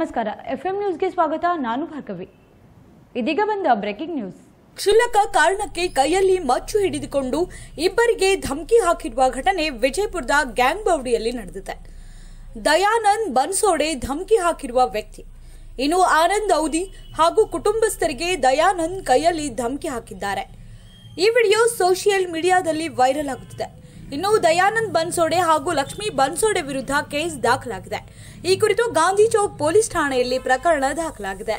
ನಮಸ್ಕಾರ F M ನ್ಯೂಸ್ಗೆ ಸ್ವಾಗತ ನಾನು ಭಾರ್ಗವಿ ಇದೀಗ ಬಂದ ಬ್ರೇಕಿಂಗ್ ನ್ಯೂಸ್ ಕ್ಷುಲ್ಲಕ ಕಾರಣಕ್ಕೆ ಕೈಯಲ್ಲಿ ಮಚ್ಚು ಹಿಡಿದುಕೊಂಡು ಇಬ್ಬರಿಗೆ ಧಮಕಿ ಹಾಕಿರುವ ಘಟನೆ ವಿಜಯಪುರದ ಗ್ಯಾಂಗ್ ಬೌಡಿಯಲ್ಲಿ ನಡೆದಿದೆ ದಯಾನಂದ್ ಬನ್ಸೋಡೆ ಧಮಕಿ ಹಾಕಿರುವ ವ್ಯಕ್ತಿ ಇನ್ನು ಆನಂದ್ ಔದಿ ಹಾಗೂ ಕುಟುಂಬಸ್ಥರಿಗೆ ದಯಾನಂದ್ ಕೈಯಲ್ಲಿ ಧಮಕಿ ಹಾಕಿದ್ದಾರೆ ಈ ವಿಡಿಯೋ ಸೋಷಿಯಲ್ ಮೀಡಿಯಾದಲ್ಲಿ ವೈರಲ್ ಆಗುತ್ತಿದೆ ಇನ್ನು ದಯಾನಂದ್ ಬನ್ಸೋಡೆ ಹಾಗೂ ಲಕ್ಷ್ಮೀ ಬನ್ಸೋಡೆ ವಿರುದ್ಧ ಕೇಸ್ ದಾಖಲಾಗಿದೆ ಈ ಕುರಿತು ಗಾಂಧಿ ಚೌಕ್ ಪೊಲೀಸ್ ಠಾಣೆಯಲ್ಲಿ ಪ್ರಕರಣ ದಾಖಲಾಗಿದೆ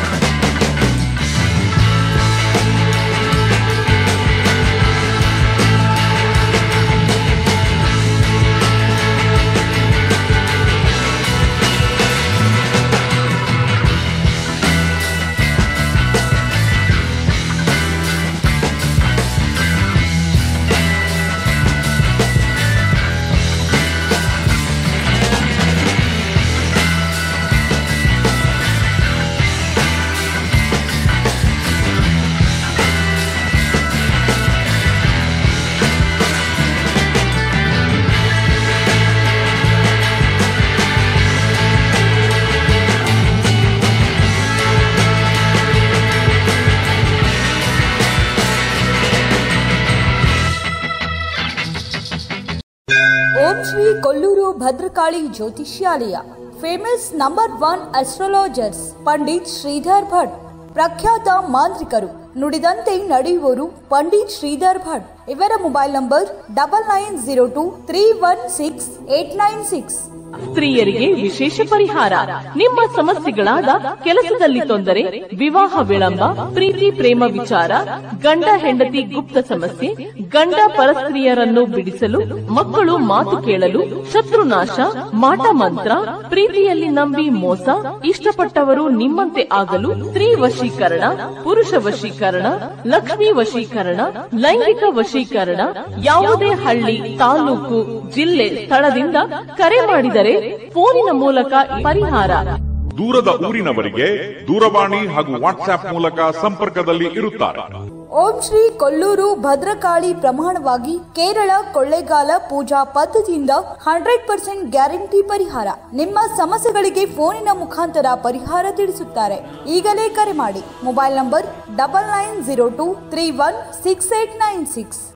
ಓಂ ಶ್ರೀ ಕೊಲ್ಲೂರು ಭದ್ರಕಾಳಿ ಜ್ಯೋತಿಷ್ಯಾಲಯ famous number one astrologers Pandit Shridhar Bhat ಪ್ರಖ್ಯಾತ ಮಾಂತ್ರಿಕರು ನುಡಿದಂತೆ ನಡೆಯುವವರು ಪಂಡಿತ್ ಶ್ರೀಧರ್ ಭಟ್ ಇವರ mobile number double nine zero two three one six eight nine six ಸ್ತ್ರೀಯರಿಗೆ ವಿಶೇಷ ಪರಿಹಾರ ನಿಮ್ಮ ಸಮಸ್ಯೆಗಳಾದ ಕೆಲಸದಲ್ಲಿ ತೊಂದರೆ ವಿವಾಹ ವಿಳಂಬ ಪ್ರೀತಿ ಪ್ರೇಮ ವಿಚಾರ ಗಂಡ ಹೆಂಡತಿ ಗುಪ್ತ ಸಮಸ್ಯೆ ಗಂಡ ಪರಸ್ತ್ರೀಯರನ್ನು ಬಿಡಿಸಲು ಮಕ್ಕಳು ಮಾತು ಕೇಳಲು ಶತ್ರುನಾಶ ಮಾಟ ಮಂತ್ರ ಪ್ರೀತಿಯಲ್ಲಿ ನಂಬಿ ಮೋಸ ಇಷ್ಟಪಟ್ಟವರು ನಿಮ್ಮಂತೆ ಆಗಲು ಸ್ತ್ರೀ ವಶೀಕರಣ ಪುರುಷ ವಶೀಕರಣ ಲಕ್ಷ್ಮೀ ವಶೀಕರಣ ಲೈಂಗಿಕ ವಶೀಕರಣ ಯಾವುದೇ ಹಳ್ಳಿ ತಾಲೂಕು ಜಿಲ್ಲೆ ಸ್ಥಳದಿಂದ ಕರೆ ಮಾಡಿದರೆ ಫೋನಿನ ಮೂಲಕ ಪರಿಹಾರ ದೂರದ ಊರಿನವರಿಗೆ ದೂರವಾಣಿ ಹಾಗೂ ವಾಟ್ಸ್ಆಪ್ ಮೂಲಕ ಸಂಪರ್ಕದಲ್ಲಿ ಇರುತ್ತಾರೆ ಓಂ ಶ್ರೀ ಕೊಲ್ಲೂರು ಭದ್ರಕಾಳಿ ಪ್ರಮಾಣವಾಗಿ ಕೇರಳ ಕೊಳ್ಳೇಗಾಲ ಪೂಜಾ ಪದ್ಧತಿಯಿಂದ ಹಂಡ್ರೆಡ್ ಪರ್ಸೆಂಟ್ ಗ್ಯಾರಂಟಿ ಪರಿಹಾರ ನಿಮ್ಮ ಸಮಸ್ಯೆಗಳಿಗೆ ಫೋನಿನ ಮುಖಾಂತರ ಪರಿಹಾರ ತಿಳಿಸುತ್ತಾರೆ ಈಗಲೇ ಕರೆ ಮಾಡಿ mobile number double nine zero two three one six eight nine six